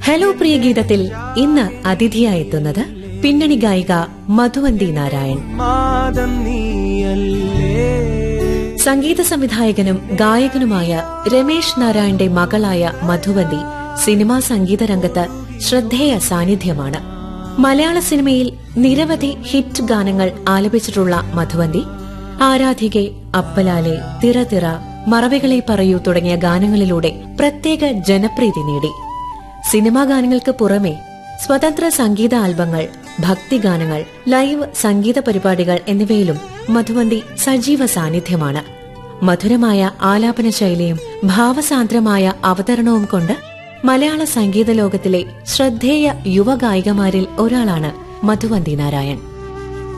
hello പ്രിയ ഗീതത്തിൽ ഇന്ന് അതിഥിയായെത്തുന്നത് പിന്നണി ഗായിക മധുവന്തി നാരായൺ മാതം നീയല്ലേ സംഗീത സംവിധായകനും ഗായകനുമായ രമേശ് നാരായണന്റെ മകളായ മധുവന്തി സിനിമാ സംഗീത രംഗത്ത് ശ്രദ്ധേയ സാന്നിധ്യമാണ് മലയാള സിനിമയിൽ നിരവധി ഹിറ്റ് ഗാനങ്ങൾ ആലപിച്ചിട്ടുള്ള മധുവന്തി ആരാധികെ അപ്പലാലെ തിറ തിറ മറവികളെ പറയൂ തുടങ്ങിയ ഗാനങ്ങളിലൂടെ പ്രത്യേക ജനപ്രീതി നേടി സിനിമാ ഗാനങ്ങൾക്ക് പുറമെ സ്വതന്ത്ര സംഗീത ആൽബങ്ങൾ ഭക്തിഗാനങ്ങൾ ലൈവ് സംഗീത പരിപാടികൾ എന്നിവയിലും മധുവന്തി സജീവ സാന്നിധ്യമാണ് മധുരമായ ആലാപന ശൈലിയും ഭാവസാന്ദ്രമായ അവതരണവും കൊണ്ട് മലയാള സംഗീത ലോകത്തിലെ ശ്രദ്ധേയ യുവഗായികമാരിൽ ഒരാളാണ് മധുവന്തി നാരായൺ